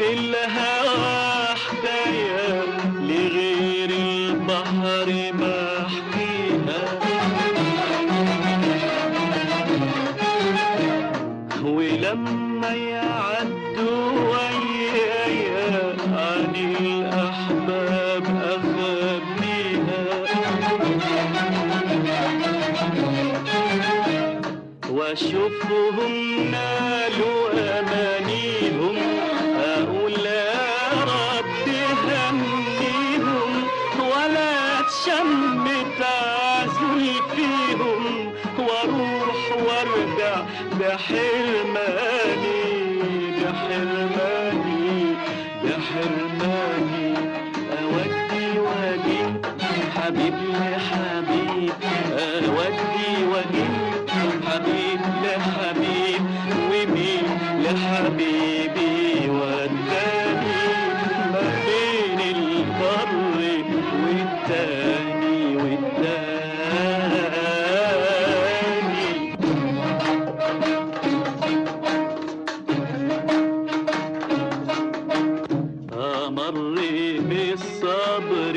الهوى حكاية لغير البحر ما احكيها ولما يعدوا ويايا عن الأحباب أخبيها واشوفهم نالوا امانيهم اقول يا رب هميهم ولا تشمت عزل فيهم واروح وارجع بحرماني بحرماني بحرماني اودي واجيب حبيب لحبيب اودي واجيب حبيب لحبيب ومين لحبيبي وداني ما بين البر والتاني والتاني أمر بالصبر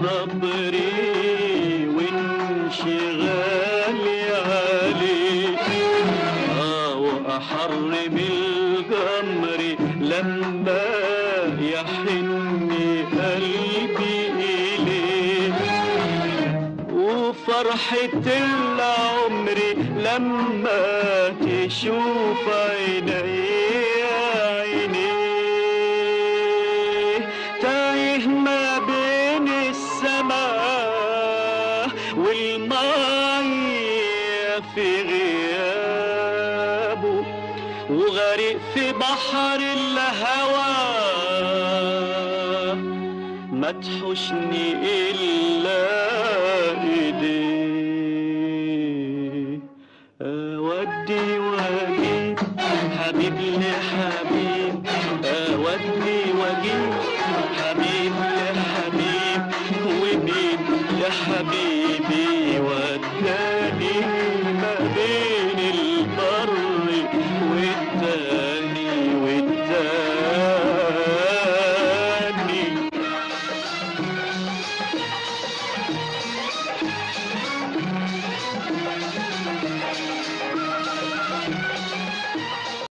صبري وانشغالي عليه آه وأحر بالجمر لما يحن قلبي إليه وفرحة العمر لما تشوف عيني عينيه تايه ما بين السماء والمية في غيابه وغرق في بحر الهوى ما تحشني إلا إيه